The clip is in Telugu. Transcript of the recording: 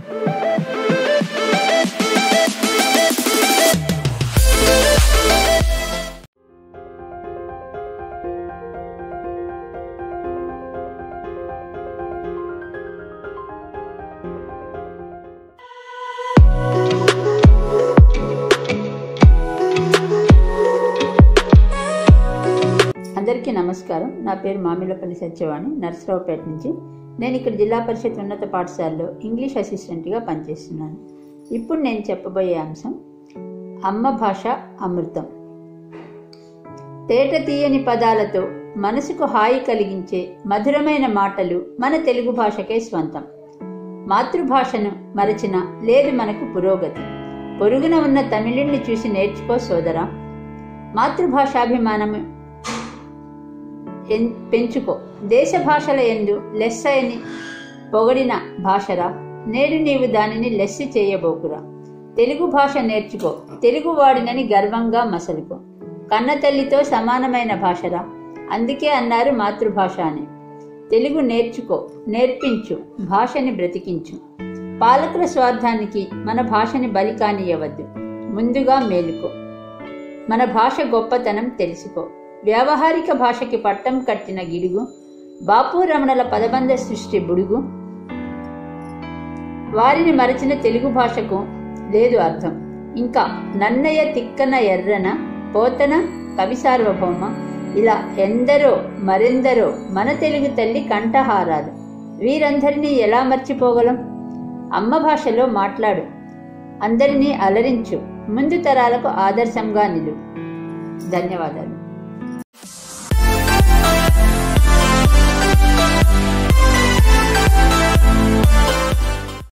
అందరికీ నమస్కారం నా పేరు మామిళ్ళపల్లి సత్యవాణి నర్సరావుపేట నుంచి నేను ఇక్కడ జిల్లా పరిషత్ ఉన్నత పాఠశాలలో ఇంగ్లీష్ అసిస్టెంట్గా పనిచేస్తున్నాను ఇప్పుడు నేను చెప్పబోయే అంశం అమ్మ భాష అమృతం తేట తీయని పదాలతో మనసుకు హాయి కలిగించే మధురమైన మాటలు మన తెలుగు భాషకే స్వంతం మాతృభాషను మరచిన లేదు మనకు పురోగతి పొరుగున ఉన్న తమిళుణ్ణి చూసి నేర్చుకో సోదరా మాతృభాషాభిమానము ఎన్- పెంచుకో దేశ భాషల ఎందు లెస్స అని పొగడిన భాషరా నేడు నీవు దానిని లెస్సి చేయబోకురా తెలుగు భాష నేర్చుకో తెలుగు వాడినని గర్వంగా మసలుకో కన్న తల్లితో సమానమైన భాషరా అందుకే అన్నారు మాతృభాష అని తెలుగు నేర్చుకో నేర్పించు భాషని బ్రతికించు పాలకుల స్వార్థానికి మన భాషని బలి కానియవద్దు ముందుగా మేలుకో మన భాష గొప్పతనం తెలుసుకో వ్యావహారిక భాషకి పట్టం కట్టిన గిడుగు బాపు రమణల పదబంధ సృష్టి బుడుగు వారిని మరచిన తెలుగు భాషకు లేదు అర్థం ఇంకా నన్నయ్య తిక్కన ఎర్రన పోతన కవి సార్వభౌమ ఇలా ఎందరో మరెందరో మన తెలుగు తల్లి కంఠహారాలు వీరందరినీ ఎలా మర్చిపోగలం అమ్మ భాషలో మాట్లాడు అందరినీ అలరించు ముందు తరాలకు ఆదర్శంగా నిలు ధన్యవాదాలు